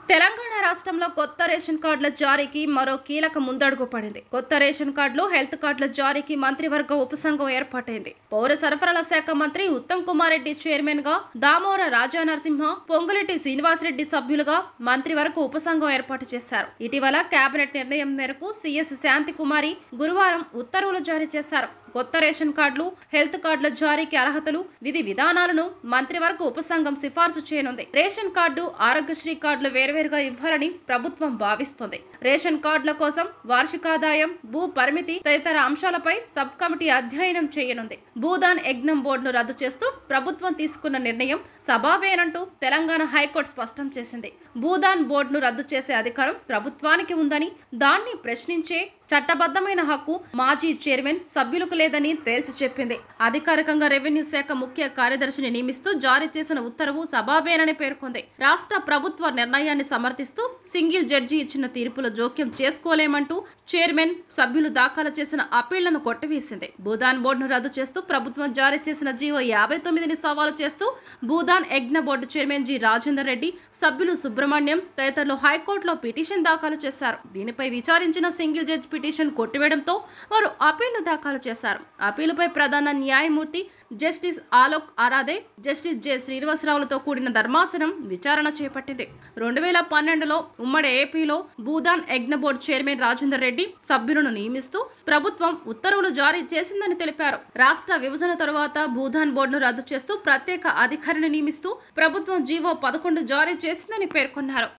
తెలంగాణ రాష్ట్రంలో కొత్త రేషన్ కార్డుల జారీకి మరో కీలక ముందడుగు పడింది కొత్త రేషన్ కార్డులు హెల్త్ కార్డుల జారీకి మంత్రివర్గ ఉపసంఘం ఏర్పాటైంది పౌర సరఫరాల శాఖ మంత్రి ఉత్తమ్ కుమార్ రెడ్డి చైర్మన్ గా దామోర రాజా నరసింహ పొంగులెట్టి శ్రీనివాసరెడ్డి సభ్యులుగా మంత్రివర్గ ఉపసంఘం ఏర్పాటు చేశారు ఇటీవల కేబినెట్ నిర్ణయం మేరకు సీఎస్ శాంతి కుమారి గురువారం ఉత్తర్వులు జారీ చేశారు కొత్త రేషన్ కార్డులు హెల్త్ కార్డుల జారీకి అర్హతలు విధి విధానాలను మంత్రివర్గ ఉపసంఘం సిఫార్సు చేయనుంది రేషన్ కార్డు ఆరోగ్యశ్రీ కార్డులు వేర్వేరుగా ఇవ్వాలని ప్రభుత్వం భావిస్తోంది రేషన్ కార్డుల కోసం వార్షికాదాయం భూ పరిమితి తదితర అంశాలపై సబ్ కమిటీ అధ్యయనం చేయనుంది భూదాన్ యజ్ఞం బోర్డును రద్దు చేస్తూ ప్రభుత్వం తీసుకున్న నిర్ణయం సబాబేనంటూ తెలంగాణ హైకోర్టు స్పష్టం చేసింది భూదాన్ బోర్డును రద్దు చేసే అధికారం ప్రభుత్వానికి ఉందని దాన్ని ప్రశ్నించే చట్టబద్ధమైన హక్కు మాజీ చైర్మన్ సభ్యులకు లేదని తేల్చి చెప్పింది అధికారికంగా రెవెన్యూ శాఖ ముఖ్య కార్యదర్శిని నియమిస్తూ జారీ చేసిన ఉత్తర్వు సబాబేనని పేర్కొంది రాష్ట్ర ప్రభుత్వ నిర్ణయాన్ని సమర్థిస్తూ సింగిల్ జడ్జి ఇచ్చిన తీర్పులో జోక్యం చేసుకోలేమంటూ చైర్మన్ సభ్యులు దాఖలు చేసిన అప్పీళ్లను కొట్టివేసింది భూదాన్ బోర్డును రద్దు చేస్తూ ప్రభుత్వం జారీ చేసిన జీవో యాభై తొమ్మిదిని సవాలు చేస్తూ Bhoodan Yagna board chairman G Rajender Reddy సభ్యులు సుబ్రహ్మణ్యం తదితరులు హైకోర్టులో పిటిషన్ దాఖలు చేశారు దీనిపై విచారించిన సింగిల్ జడ్జి పిటిషన్ కొట్టివేయడంతో వారు అప్పీళ్లు దాఖలు చేశారు అప్పీలుపై ప్రధాన న్యాయమూర్తి justice Alok Aradhe justice J శ్రీనివాసరావులతో కూడిన ధర్మాసనం విచారణ చేపట్టింది రెండు వేల పన్నెండులో ఉమ్మడి ఏపీలో భూదాన్ యజ్ఞ బోర్డు చైర్మన్ రాజేందర్ రెడ్డి సభ్యులను నియమిస్తూ ప్రభుత్వం ఉత్తర్వులు జారీ చేసిందని తెలిపారు రాష్ట్ర విభజన తరువాత భూదాన్ బోర్డును రద్దు చేస్తూ ప్రత్యేక అధికారిని నియమిస్తూ ప్రభుత్వం జీవో పదకొండు జారీ చేసిందని పేర్కొన్నారు